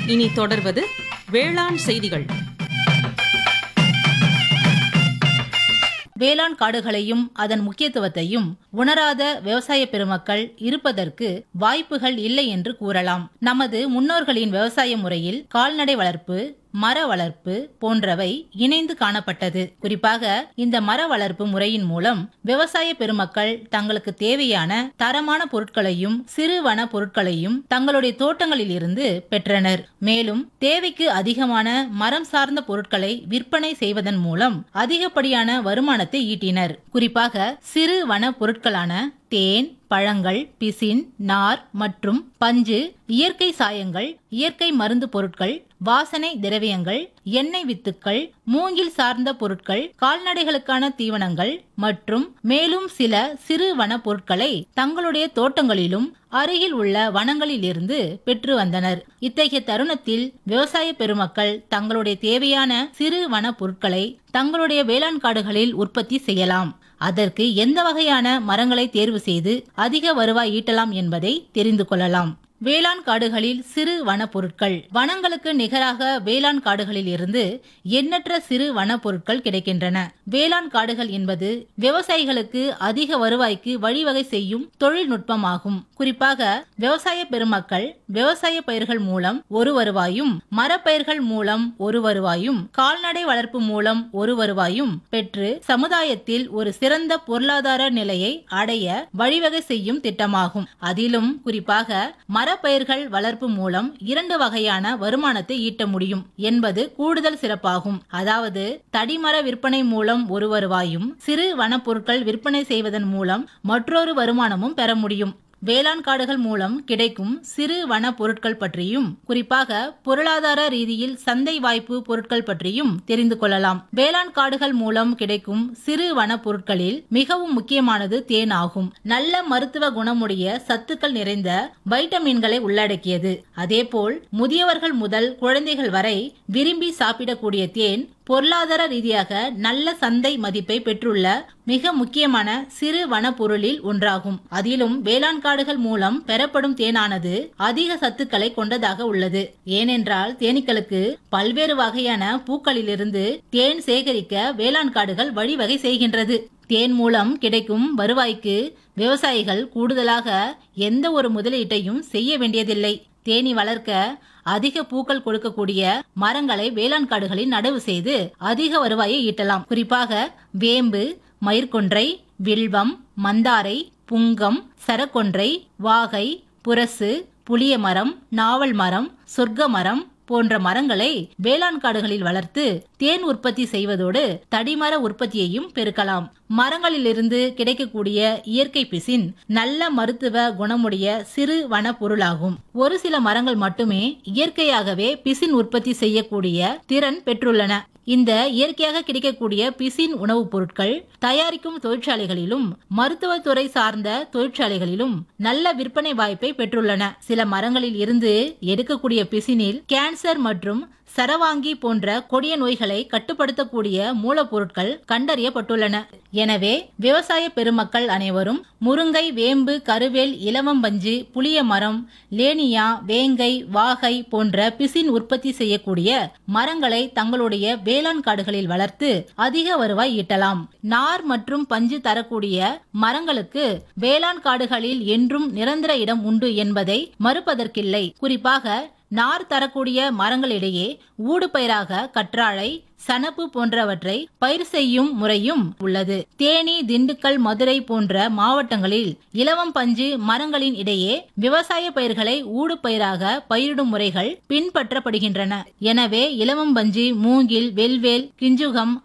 இனி தொடர்வது வேளாண் செய்திகள் வேளாண் காடுகளையும் அதன் முக்கியத்துவத்தையும் உணராத விவசாய பெருமக்கள் இருப்பதற்கு வாய்ப்புகள் இல்லை என்று கூறலாம் நமது முன்னோர்களின் விவசாய முறையில் கால்நடை வளர்ப்பு மர வளர்ப்பு போன்றவை இணைந்து காணப்பட்டது குறிப்பாக இந்த மர வளர்ப்பு முறையின் மூலம் விவசாய பெருமக்கள் தங்களுக்கு தேவையான தரமான பொருட்களையும் சிறு வன பொருட்களையும் தங்களுடைய தோட்டங்களில் இருந்து பெற்றனர் மேலும் தேவைக்கு அதிகமான மரம் சார்ந்த பொருட்களை விற்பனை செய்வதன் மூலம் அதிகப்படியான வருமானத்தை ஈட்டினர் குறிப்பாக சிறு வன பொருட்களான தேன் பழங்கள் பிசின் நார் மற்றும் பஞ்சு இயற்கை சாயங்கள் இயற்கை மருந்து பொருட்கள் வாசனை திரவியங்கள் எண்ணெய் வித்துக்கள் மூங்கில் சார்ந்த பொருட்கள் கால்நடைகளுக்கான தீவனங்கள் மற்றும் மேலும் சில சிறு வன பொருட்களை தங்களுடைய தோட்டங்களிலும் அருகில் உள்ள வனங்களில் இருந்து பெற்று வந்தனர் இத்தகைய தருணத்தில் விவசாய பெருமக்கள் தங்களுடைய தேவையான சிறு வன பொருட்களை தங்களுடைய வேளாண் காடுகளில் உற்பத்தி செய்யலாம் அதற்கு எந்த வகையான மரங்களை தேர்வு செய்து அதிக வருவாய் ஈட்டலாம் என்பதை தெரிந்து கொள்ளலாம் வேளாண் காடுகளில் சிறு வன பொருட்கள் வனங்களுக்கு நிகராக வேளாண் காடுகளில் இருந்து எண்ணற்ற சிறு வன பொருட்கள் கிடைக்கின்றன வேளாண் காடுகள் என்பது விவசாயிகளுக்கு அதிக வருவாய்க்கு வழிவகை செய்யும் தொழில்நுட்பமாகும் குறிப்பாக விவசாய பெருமக்கள் விவசாய பயிர்கள் மூலம் ஒரு வருவாயும் மரப்பயிர்கள் மூலம் ஒரு வருவாயும் கால்நடை வளர்ப்பு மூலம் ஒரு வருவாயும் பெற்று சமுதாயத்தில் ஒரு சிறந்த பொருளாதார நிலையை அடைய வழிவகை செய்யும் திட்டமாகும் அதிலும் குறிப்பாக மரப்பயிர்கள் வளர்ப்பு மூலம் இரண்டு வகையான வருமானத்தை ஈட்ட முடியும் என்பது கூடுதல் சிறப்பாகும் அதாவது தடிமர விற்பனை மூலம் ஒரு வருவாயும் சிறு வனப்பொருட்கள் விற்பனை செய்வதன் மூலம் மற்றொரு வருமானமும் பெற முடியும் வேளாண் காடுகள் மூலம் கிடைக்கும் சிறு வன பொருட்கள் பற்றியும் குறிப்பாக பொருளாதார ரீதியில் சந்தை வாய்ப்பு பொருட்கள் பற்றியும் தெரிந்து கொள்ளலாம் வேளாண் காடுகள் மூலம் கிடைக்கும் சிறு வன பொருட்களில் மிகவும் முக்கியமானது தேன் ஆகும் நல்ல மருத்துவ குணமுடைய சத்துக்கள் நிறைந்த வைட்டமின்களை உள்ளடக்கியது அதேபோல் முதியவர்கள் முதல் குழந்தைகள் வரை விரும்பி சாப்பிடக்கூடிய தேன் பொருளாதார ரீதியாக நல்ல சந்தை மதிப்பை பெற்றுள்ள மிக முக்கியமான சிறு வனப்பொருளில் ஒன்றாகும் அதிலும் வேளாண் காடுகள் மூலம் பெறப்படும் தேனானது அதிக சத்துக்களை கொண்டதாக உள்ளது ஏனென்றால் தேனீக்களுக்கு பல்வேறு வகையான பூக்களிலிருந்து தேன் சேகரிக்க வேளாண் காடுகள் வழிவகை செய்கின்றது தேன் மூலம் கிடைக்கும் வருவாய்க்கு விவசாயிகள் கூடுதலாக எந்த ஒரு முதலீட்டையும் செய்ய வேண்டியதில்லை தேனி வளர்க்க அதிக பூக்கள் கொடுக்கக்கூடிய மரங்களை வேளாண் காடுகளில் நடவு செய்து அதிக வருவாயை ஈட்டலாம் குறிப்பாக வேம்பு மயிர்கொன்றை வில்வம் மந்தாரை புங்கம் சரக்கொன்றை வாகை புரசு புளிய மரம் நாவல் மரம் சொர்க்க மரம் போன்ற மரங்களை வேளாண் காடுகளில் வளர்த்து தேன் உற்பத்தி செய்வதோடு தடிமர உற்பத்தியையும் பெருக்கலாம் மரங்களிலிருந்து கிடைக்கக்கூடிய இயற்கை பிசின் நல்ல மருத்துவ குணமுடைய சிறு வன பொருளாகும் ஒரு சில மரங்கள் மட்டுமே இயற்கையாகவே பிசின் உற்பத்தி செய்யக்கூடிய திறன் பெற்றுள்ளன இந்த இயற்கையாக கிடைக்கக்கூடிய பிசின் உணவுப் பொருட்கள் தயாரிக்கும் தொழிற்சாலைகளிலும் மருத்துவத்துறை சார்ந்த தொழிற்சாலைகளிலும் நல்ல விற்பனை வாய்ப்பை பெற்றுள்ளன சில மரங்களில் இருந்து எடுக்கக்கூடிய பிசினில் கேன்சர் மற்றும் சரவாங்கி போன்ற கொடிய நோய்களை கட்டுப்படுத்தக்கூடிய மூலப்பொருட்கள் கண்டறியப்பட்டுள்ளன எனவே விவசாய பெருமக்கள் அனைவரும் முருங்கை வேம்பு கருவேல் இலவம்பஞ்சு புளிய மரம் லேனியா வேங்கை வாகை போன்ற பிசின் உற்பத்தி செய்யக்கூடிய மரங்களை தங்களுடைய வேளாண் காடுகளில் வளர்த்து அதிக வருவாய் ஈட்டலாம் நார் மற்றும் பஞ்சு தரக்கூடிய மரங்களுக்கு வேளாண் காடுகளில் என்றும் நிரந்தர இடம் உண்டு என்பதை மறுப்பதற்கில்லை குறிப்பாக நார் தரக்கூடிய மரங்களிடையே ஊடுபயிராக கற்றாழை சணப்பு போன்றவற்றை பயிர் செய்யும் முறையும் உள்ளது தேனி திண்டுக்கல் மதுரை போன்ற மாவட்டங்களில் இலவம் பஞ்சு மரங்களின் இடையே விவசாய பயிர்களை ஊடு பயிராக பயிரிடும் முறைகள் பின்பற்றப்படுகின்றன எனவே இலவம் பஞ்சு மூங்கில் வெல்வேல் கிஞ்சுகம்